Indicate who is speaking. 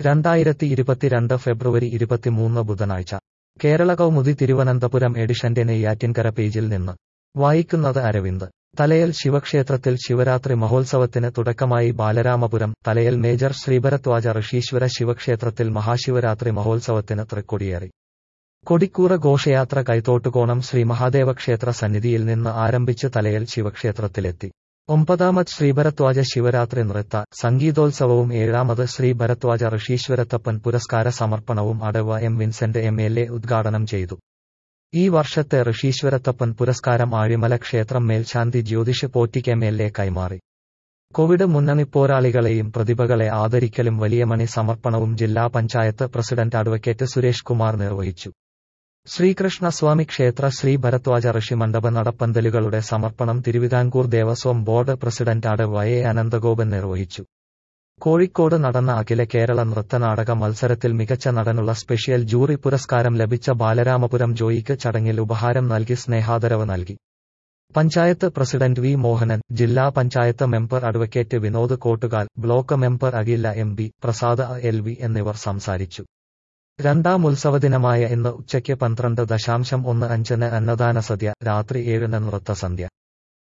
Speaker 1: രണ്ടായിരത്തി ഇരുപത്തിരണ്ട് ഫെബ്രുവരി ഇരുപത്തിമൂന്ന് ബുധനാഴ്ച കേരള കൗമുദി തിരുവനന്തപുരം എഡിഷന്റെ നെയ്യാറ്റിൻകര പേജിൽ നിന്ന് വായിക്കുന്നത് അരവിന്ദ് തലയൽ ശിവക്ഷേത്രത്തിൽ ശിവരാത്രി മഹോത്സവത്തിന് തുടക്കമായി ബാലരാമപുരം തലയൽ മേജർ ശ്രീഭരദ്വാജ ഋഷീശ്വര ശിവക്ഷേത്രത്തിൽ മഹാശിവരാത്രി മഹോത്സവത്തിന് തൃക്കൊടിയേറി കൊടിക്കൂറ ഘോഷയാത്ര കൈത്തോട്ടുകോണം ശ്രീ മഹാദേവ ക്ഷേത്ര സന്നിധിയിൽ നിന്ന് ആരംഭിച്ച് തലയൽ ശിവക്ഷേത്രത്തിലെത്തി ഒമ്പതാമത് ശ്രീഭരദ്വാജ ശിവരാത്രി നൃത്ത സംഗീതോത്സവവും ഏഴാമത് ശ്രീ ഭരദ്വാജ ഋഷീശ്വരത്തപ്പൻ പുരസ്കാര സമർപ്പണവും അടവ M Vincent M L A ഉദ്ഘാടനം ചെയ്തു ഈ വർഷത്തെ ഋഷീശ്വരത്തപ്പൻ പുരസ്കാരം ആഴിമല ക്ഷേത്രം മേൽശാന്തി ജ്യോതിഷ് പോറ്റിക്ക് എം എൽ എ കൈമാറി കോവിഡ് മുന്നണിപ്പോരാളികളെയും പ്രതിഭകളെ ആദരിക്കലും വലിയമണി സമർപ്പണവും ജില്ലാ പഞ്ചായത്ത് പ്രസിഡന്റ് അഡ്വക്കേറ്റ് സുരേഷ് കുമാർ നിർവഹിച്ചു ശ്രീകൃഷ്ണസ്വാമി ക്ഷേത്ര ശ്രീ ഭരദ്വാജ ഋഷി മണ്ഡപ നടപ്പന്തലുകളുടെ സമർപ്പണം തിരുവിതാംകൂർ ദേവസ്വം ബോർഡ് പ്രസിഡന്റ് അട വൈ എ അനന്തഗോപൻ നിർവഹിച്ചു കോഴിക്കോട് നടന്ന അഖില കേരള നൃത്തനാടക മത്സരത്തിൽ മികച്ച നടനുള്ള സ്പെഷ്യൽ ജൂറി പുരസ്കാരം ലഭിച്ച ബാലരാമപുരം ജോയിക്ക് ചടങ്ങിൽ ഉപഹാരം നൽകി സ്നേഹാദരവ് നൽകി പഞ്ചായത്ത് പ്രസിഡന്റ് വി മോഹനൻ ജില്ലാ panchayat member advocate Vinod Kottukal block member Akhila M B Prasad L V എന്നിവർ സംസാരിച്ചു രണ്ടാം ഉത്സവദിനമായ ഇന്ന് ഉച്ചയ്ക്ക് പന്ത്രണ്ട് ദശാംശം ഒന്ന് അഞ്ചിന് അന്നദാന സദ്യ രാത്രി ഏഴിന് നൃത്തസന്ധ്യ